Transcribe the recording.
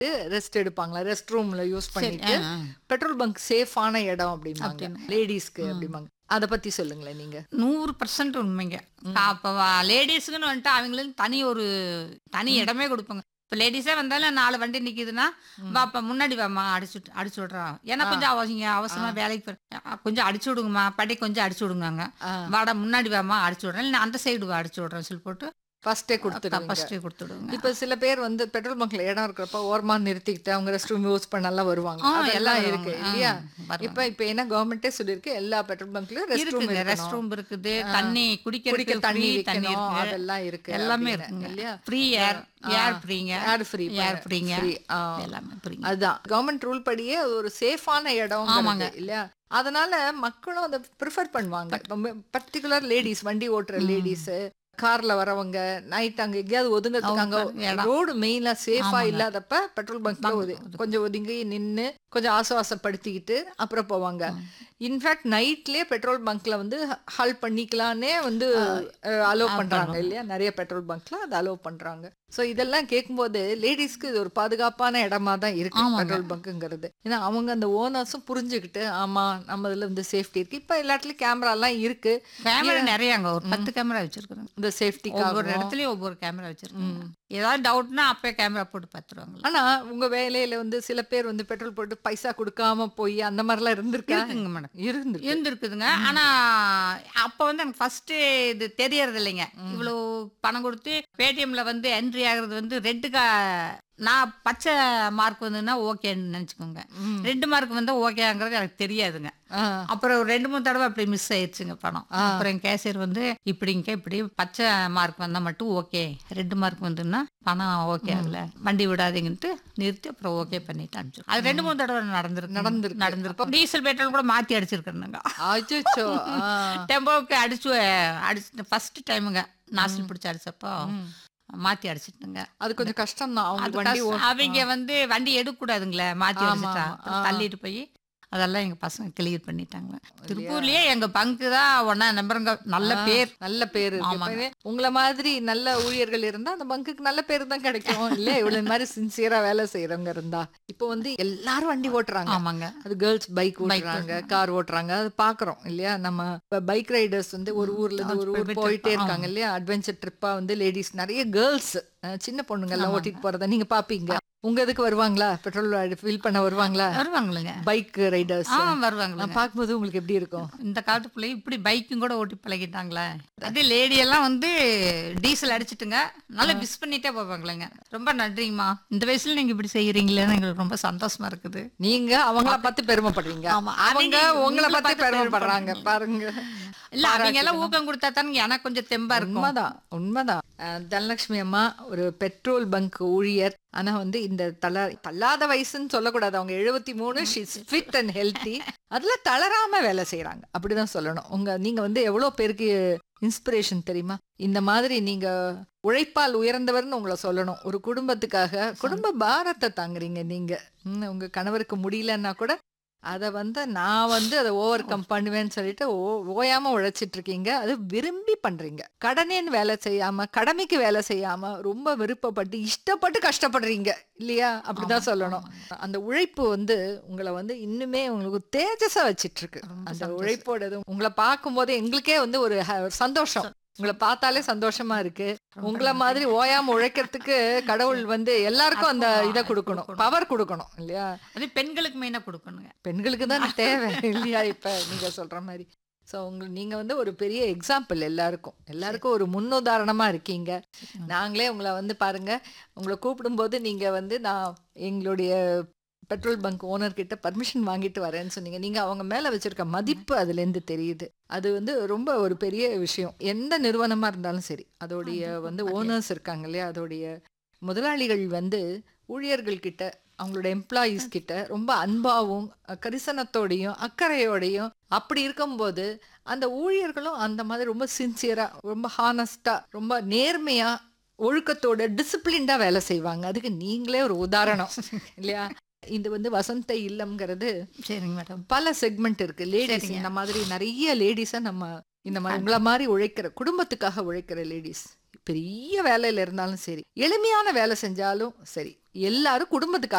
Rest எடுப்பாங்களா rest ரூம்ல use சரி பண்ணிட்டு ஆ, ஆ. பெட்ரோல் பங்க் சேஃபான இடம் அப்படிம்பாங்க அப்படின்னு. லேடிஸ்க்கு அப்படிம்பாங்க அத பத்தி சொல்லுங்களேன் நீங்க நூறு பர்சன்ட் உண்மைங்க அப்போ லேடிஸுக்குன்னு வந்துட்டு அவங்களுக்கு தனி ஒரு தனி இடமே கொடுப்பாங்க இப்போ லேடிஸே வந்தாலும் நாலு வண்டி நிக்குதுன்னா பாப்பா முன்னாடி வாம்மா அடிச்சு விட்டு- அடிச்சு விட்றோம் ஏன்னா கொஞ்சம் அவசியம் அவசரமா வேலைக்கு போற- அ, கொஞ்சம் அடிச்சு விடுங்கம்மா படி கொஞ்சம் அடிச்சு விடுங்க ஆ. வாடா முன்னாடி வாம்மா அடிச்சு விட்றேன் இல்லை அந்த சைடு வா அடிச்சு விட்றேன் சொல்லி போட்டு ஃபர்ஸ்டே கொடுத்துருங்க ஃபர்ஸ்டே கொடுத்து விடுங்க இப்ப சில பேர் வந்து பெட்ரோல் பங்க்ல இடம் இருக்கிறப்ப ஓரமா நிறுத்திக்கிட்டு அவங்க ரெஸ்ட் ரூம் யூஸ் பண்ணலாம் வருவாங்க ஆ, அதெல்லாம் எல்லாம் இருக்கு வருவாங்க. இல்லையா ஆ, வருவாங்க. இப்ப இப்ப என்ன கவர்மெண்டே சொல்லிருக்கு எல்லா பெட்ரோல் பங்க்லயும் ரெஸ்ட் ரூம் இருக்குங்க ரெஸ்ட் ரூம் இருக்குது தண்ணி குடிக்க குடிக்கிறதுக்கு தண்ணி free தண்ணி வைக்கணும் இருக்கு அதெல்லாம் இருக்கு எல்லாமே அப்படின்னு, இருக்குங்க இல்லையா ஃப்ரீ ஏர் ஏர் ஃப்ரீங்க ஏர் ஃப்ரீ ஏர் ஃப்ரீங்க ஃப்ரீ எல்லாமே ஃப்ரீங்க அதுதான் கவர்மெண்ட் ரூல் படியே அது ஒரு சேஃபான இடம் ஆமாங்க. இல்லையா அதனால மக்களும் அதை ப்ரிஃபர் பண்ணுவாங்க பர்டிகுலர் லேடிஸ் வண்டி ஓட்டுற லேடிஸ் கார்ல வரவங்க நைட் அங்க எங்கேயாவது ஒதுங்கிறதுக்கு அங்க அவங்க இடம். ரோடு மெயினா சேஃபா ஆமாங்க. இல்லாதப்ப பெட்ரோல் பங்க்ல ஒது கொஞ்சம் ஒதுங்கி நின்னு கொஞ்சம் ஆசுவாசப்படுத்திக்கிட்டு அப்புறம் போவாங்க இன்ஃபேக்ட் நைட்லயே பெட்ரோல் பங்க்ல வந்து ஹால் பண்ணிக்கலான்னே வந்து அலோவ் பண்றாங்க இல்லையா நிறைய பெட்ரோல் பங்க்ல அதை அலோவ் பண்றாங்க சோ இதெல்லாம் கேட்கும்போது லேடிஸ்க்கு இது ஒரு பாதுகாப்பான இடமா தான் இருக்கு ஆமாங்க. பெட்ரோல் பங்க்குங்கிறது ஏன்னா அவங்க அந்த ஓனர்ஸும் புரிஞ்சுக்கிட்டு ஆமா நம்ம இதுல வந்து சேஃப்டி இருக்கு இப்ப எல்லா இடத்துலயும் கேமரா எல்லாம் இருக்கு கேமரா நிறைய அங்க ஒரு பத்து கேமரா வச்சிருக்காங்க இந்த சேஃப்டிக்காக ஒவ்வொரு இடத்துலயும் ஒவ்வொரு கேமரா வச்சிருக்காங்க ஏதாவது டவுட்னா அப்பவே கேமரா போட்டு பார்த்துருவாங்களா ஆனா உங்க வேலையில வந்து சில பேர் வந்து பெட்ரோல் போட்டு பைசா கொடுக்காம போய் அந்த மாதிரிலாம் இருந்திருக்கா இருக்குங்க மேடம் இருந்து இருந்திருக்குதுங்க ஆனா அப்ப வந்து எனக்கு ஃபர்ஸ்ட் இது தெரியறது இல்லைங்க இவ்வளவு பணம் கொடுத்து பேடிஎம்ல வந்து என்ட்ரி ஆகுறது வந்து ரெட்டுக்கா நான் பச்சை மார்க் வந்துன்னா ஓகேன்னு நினச்சிக்கோங்க ரெண்டு மார்க் வந்தா ஓகேங்கிறது எனக்கு தெரியாதுங்க அப்புறம் ஒரு ரெண்டு மூணு தடவை அப்படி மிஸ் ஆயிடுச்சுங்க பணம் அப்புறம் என் கேசியர் வந்து இப்படிங்க இப்படி பச்சை மார்க் வந்தா மட்டும் ஓகே ரெண்டு மார்க் வந்துன்னா பணம் ஓகே ஆகல வண்டி விடாதீங்கன்ட்டு நிறுத்தி அப்புறம் ஓகே பண்ணிட்டு அனுப்பிச்சு அது ரெண்டு மூணு தடவை நடந்திருக்கு நடந்திருக்கு. நடந்திருக்கு டீசல் பெட்ரோல் கூட மாத்தி அடிச்சிருக்கேனுங்க அச்சோ டெம்போவுக்கு அடிச்சு அடிச்சு ஃபர்ஸ்ட் டைமுங்க நாசில் பிடிச்சி அடிச்சப்போ மாத்தி அடிச்சிட்டுங்க அது கொஞ்சம் கஷ்டம் தான் அது அவங்க வண்டி கஷ்டம். அவங்க வந்து வண்டி எடுக்க கூடாதுங்களே மாத்தி ஆமா, அடிச்சிட்டா ஆமா. அப்புறம் தள்ளிட்டு போய் அதெல்லாம் எங்க பசங்க கிளியர் பண்ணிட்டாங்க திருப்பூர்லயே எங்க பங்கு தான் ஒன்னா நம்பருங்க நல்ல பேர் நல்ல பேர் இருக்கு ஆமாங்க. எப்பவுமே உங்களை மாதிரி நல்ல ஊழியர்கள் இருந்தா அந்த பங்குக்கு நல்ல பேர் தான் கிடைக்கும் இல்ல இவ்வளவு மாதிரி சின்சியரா வேலை செய்யறவங்க இருந்தா இப்போ வந்து எல்லாரும் வண்டி ஓட்டுறாங்க ஆமாங்க அது கேர்ள்ஸ் பைக் ஓட்டுறாங்க கார் ஓட்டுறாங்க அது பாக்குறோம் இல்லையா நம்ம பைக் ரைடர்ஸ் வந்து ஒரு ஊர்ல இருந்து ஒரு ஊர் போயிட்டு போயிட்டே இருக்கோம். இருக்காங்க இல்லையா அட்வென்ச்சர் ட்ரிப்பா வந்து லேடிஸ் நிறைய கேர்ள்ஸ் சின்ன பொண்ணுங்க எல்லாம் ஓட்டிட்டு போறத நீங்க பாப்பீங்க உங்க இதுக்கு வருவாங்களா பெட்ரோல் ஃபில் பண்ண வருவாங்களா வருவாங்களுங்க பைக் ரைடர்ஸ் ஆ வருவாங்களுங்க பார்க்கும்போது உங்களுக்கு எப்படி இருக்கும் இந்த காலத்து பிள்ளை இப்படி பைக்கும் கூட ஓட்டி பழகிட்டாங்களே அது லேடி எல்லாம் வந்து டீசல் அடிச்சிட்டுங்க நல்லா மிஸ் பண்ணிட்டே போவாங்களேங்க ரொம்ப நன்றிங்கம்மா இந்த வயசுல நீங்க இப்படி செய்யறீங்களேன்னு எங்களுக்கு ரொம்ப சந்தோஷமா இருக்குது நீங்க அவங்கள பார்த்து பெருமைப்படுறீங்க ஆமா. அவங்க அவங்க உங்களை உங்களை பார்த்து பார்த்து பெருமைப்படுறாங்க பாருங்க இல்ல அவங்க எல்லாம் ஊக்கம் கொடுத்தா தானே எனக்கு கொஞ்சம் தெம்பா இருக்கும் உண்மைதான் உண்மைதான் அஹ் தனலட்சுமி அம்மா ஒரு பெட்ரோல் பங்க் ஊழியர் ஆனா வந்து இந்த தள தள்ளாத வயசுன்னு சொல்லக்கூடாது அவங்க எழுபத்தி மூணு ஷீஸ் ஃபிட் அண்ட் ஹெல்த்தி அதுல தளராம வேலை செய்யறாங்க அப்படிதான் சொல்லணும் உங்க நீங்க வந்து எவ்வளவு பேருக்கு இன்ஸ்பிரேஷன் தெரியுமா இந்த மாதிரி நீங்க உழைப்பால் உயர்ந்தவர்னு உங்களை சொல்லணும் ஒரு குடும்பத்துக்காக குடும்ப பாரத்தை தாங்குறீங்க நீங்க ம், உங்க கணவருக்கு முடியலன்னா கூட அதை வந்து நான் வந்து அதை ஓவர் கம் பண்ணுவேன்னு சொல்லிட்டு ஓ ஓயாம உழைச்சிட்டு இருக்கீங்க அது விரும்பி பண்றீங்க கடனேன்னு வேலை செய்யாம கடமைக்கு வேலை செய்யாம ரொம்ப விருப்பப்பட்டு இஷ்டப்பட்டு கஷ்டப்படுறீங்க இல்லையா அப்படிதான் சொல்லணும் அந்த உழைப்பு வந்து உங்களை வந்து இன்னுமே உங்களுக்கு தேஜஸா வச்சிட்டு இருக்கு அந்த உழைப்போட இது உங்களை பார்க்கும் போதே எங்களுக்கே வந்து ஒரு ஹ- ஒரு சந்தோஷம் உங்களை பார்த்தாலே சந்தோஷமா இருக்கு உங்களை மாதிரி ஓயாம உழைக்கிறதுக்கு கடவுள் வந்து எல்லாருக்கும் அந்த இதை கொடுக்கணும் பவர் கொடுக்கணும் இல்லையா அது பெண்களுக்கு மெயினா கொடுக்கணுங்க பெண்களுக்கு தான் தேவை இல்லையா இப்ப நீங்க சொல்ற மாதிரி ஸோ உங்க நீங்க வந்து ஒரு பெரிய எக்ஸாம்பிள் எல்லாருக்கும் எல்லாருக்கும் ஒரு முன்னுதாரணமா இருக்கீங்க நாங்களே உங்களை வந்து பாருங்க உங்களை கூப்பிடும்போது நீங்க வந்து நான் எங்களுடைய பெட்ரோல் பங்க் ஓனர் கிட்ட பர்மிஷன் வாங்கிட்டு வரேன்னு சொன்னீங்க நீங்க அவங்க மேல வச்சிருக்க மதிப்பு அதுல இருந்து தெரியுது அது வந்து ரொம்ப ஒரு பெரிய விஷயம் எந்த நிறுவனமா இருந்தாலும் சரி அதோடைய வந்து ஓனர்ஸ் இருக்காங்க இல்லையா அதோடைய முதலாளிகள் வந்து ஊழியர்கள் கிட்ட அவங்களோட எம்ப்ளாயீஸ் கிட்ட ரொம்ப அன்பாவும் அஹ், கரிசனத்தோடையும் அக்கறையோடையும் அப்படி இருக்கும்போது அந்த ஊழியர்களும் அந்த மாதிரி ரொம்ப சின்சியரா ரொம்ப ஹானஸ்டா ரொம்ப நேர்மையா ஒழுக்கத்தோட டிசிப்ளின்டா வேலை செய்வாங்க அதுக்கு நீங்களே ஒரு உதாரணம் இல்லையா இது வந்து வசந்த இல்லம்ங்கிறது சரிங்க மேடம் பல செக்மெண்ட் இருக்கு லேடிஸ் சரிங்க. இந்த மாதிரி நிறைய லேடிஸை நம்ம இந்த மாதிரி உங்களை மாதிரி உழைக்கிற குடும்பத்துக்காக உழைக்கிற லேடிஸ் பெரிய வேலையில இருந்தாலும் சரி எளிமையான வேலை செஞ்சாலும் சரி எல்லாரும் குடும்பத்துக்காக